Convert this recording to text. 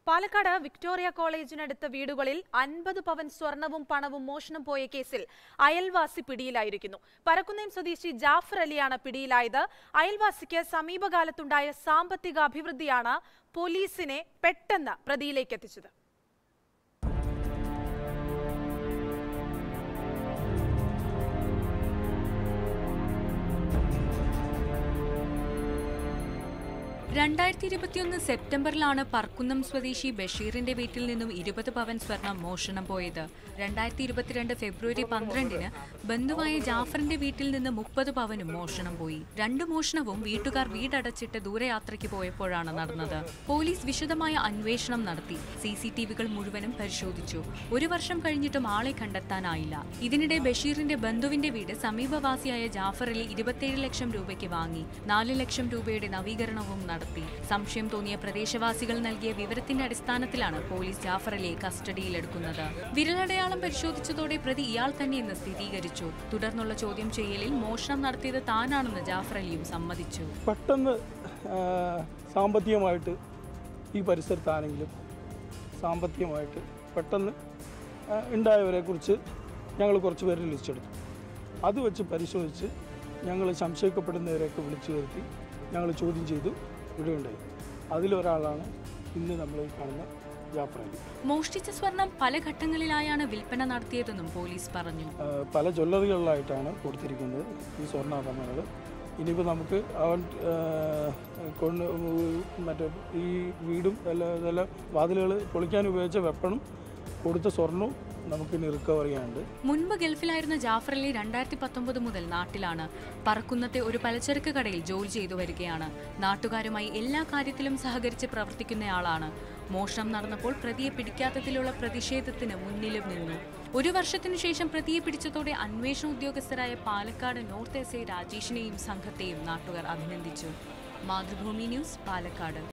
Palakkad Victoria കോളേജിനടുത്ത വീടുകളിൽ അൻപത് പവൻ സ്വർണവും പണവും മോഷണം പോയ കേസിൽ അയൽവാസി പിടിയിലായിരിക്കുന്നു പരക്കുന്നേം സ്വദേശി ജാഫർ അലിയാണ് പിടിയിലായത് അയൽവാസിക്ക് സമീപകാലത്തുണ്ടായ സാമ്പത്തിക അഭിവൃദ്ധിയാണ് പോലീസിനെ പെട്ടെന്ന് പ്രതിയിലേക്ക് എത്തിച്ചത് രണ്ടായിരത്തി ഇരുപത്തിയൊന്ന് സെപ്റ്റംബറിലാണ് പറക്കുന്നം സ്വദേശി ബഷീറിന്റെ വീട്ടിൽ നിന്നും ഇരുപത് പവൻ സ്വർണം മോഷണം പോയത് രണ്ടായിരത്തി ഇരുപത്തിരണ്ട് ഫെബ്രുവരി പന്ത്രണ്ടിന് ബന്ധുവായ ജാഫറിന്റെ വീട്ടിൽ നിന്ന് മുപ്പത് പവനും മോഷണം പോയി രണ്ട് മോഷണവും വീട്ടുകാർ വീടടച്ചിട്ട് ദൂരയാത്രയ്ക്ക് പോയപ്പോഴാണ് നടന്നത് പോലീസ് വിശദമായ അന്വേഷണം നടത്തി സി സി ടി വികൾ മുഴുവനും പരിശോധിച്ചു ഒരു വർഷം കഴിഞ്ഞിട്ടും ആളെ കണ്ടെത്താനായില്ല ഇതിനിടെ ബഷീറിന്റെ ബന്ധുവിന്റെ വീട് സമീപവാസിയായ ജാഫർ അലി ഇരുപത്തിയേഴ് ലക്ഷം രൂപയ്ക്ക് വാങ്ങി നാല് ലക്ഷം രൂപയുടെ നവീകരണവും നടത്തി സംശയം തോന്നിയ പ്രദേശവാസികൾ നൽകിയ വിവരത്തിന്റെ അടിസ്ഥാനത്തിലാണ് പോലീസ് ജാഫർ അലിയെ കസ്റ്റഡിയിലെടുക്കുന്നത് വിരലടയാളം പരിശോധിച്ചതോടെ പ്രതി ഇയാൾ തന്നെയെന്ന് സ്ഥിരീകരിച്ചു തുടർന്നുള്ള ചോദ്യം ചെയ്യലിൽ മോഷണം നടത്തിയത് താനാണെന്ന് ജാഫർ അലിയും സമ്മതിച്ചു പെട്ടെന്ന് ആ, സാമ്പത്തികമായിട്ട് ഈ പരിസരത്താണെങ്കിലും സാമ്പത്തികമായിട്ട് പെട്ടെന്ന് ആ, ഉണ്ടായവരെക്കുറിച്ച് ഞങ്ങൾ കുറച്ച് പേര് ലിസ്റ്റ് എടുത്തു അത് വെച്ച് പരിശോധിച്ച് ഞങ്ങൾ സംശയിക്കപ്പെടുന്നവരെയൊക്കെ വിളിച്ചു വരുത്തി ഞങ്ങൾ ചോദ്യം ചെയ്തു വിടുകയുണ്ടായി അതിലൊരാളാണ് ഇന്ന് നമ്മൾ ഈ കാണുന്ന ജാഫർ അലി മോഷ്ടിച്ച സ്വർണം പല ഘട്ടങ്ങളിലായാണ് വിൽപ്പന നടത്തിയതെന്നും പോലീസ് പറഞ്ഞു ആ, പല ജ്വല്ലറികളിലായിട്ടാണ് കൊടുത്തിരിക്കുന്നത് ഈ സ്വർണ്ണാഭരണങ്ങൾ ഇനിയിപ്പോൾ നമുക്ക് അവൻ ആ, കൊണ്ട് മറ്റേ ഈ വീടും എല്ലാ ഇതെല്ലാം വാതിലുകൾ പൊളിക്കാൻ ഉപയോഗിച്ച വെപ്പണും കൊടുത്ത സ്വർണവും നമുക്കിനി റിക്കവർ ചെയ്യാനുണ്ട് മുൻപ് ഗൾഫിലായിരുന്ന ജാഫർ അലി രണ്ടായിരത്തി പത്തൊമ്പത് മുതൽ നാട്ടിലാണ് പറക്കുന്നത്തെ ഒരു പലചരക്ക് കടയിൽ ജോലി ചെയ്തു വരികയാണ് നാട്ടുകാരുമായി എല്ലാ കാര്യത്തിലും സഹകരിച്ച് പ്രവർത്തിക്കുന്നയാളാണ് മോഷണം നടന്നപ്പോൾ പ്രതിയെ പിടിക്കാത്തതിലുള്ള പ്രതിഷേധത്തിന് മുന്നിലും നിന്നു ഒരു വർഷത്തിനു ശേഷം പ്രതിയെ പിടിച്ചതോടെ അന്വേഷണ ഉദ്യോഗസ്ഥരായ പാലക്കാട് നോർത്ത് എസ് ഐ രാജേഷിനെയും സംഘത്തെയും നാട്ടുകാർ അഭിനന്ദിച്ചു മാതൃഭൂമി ന്യൂസ് പാലക്കാട്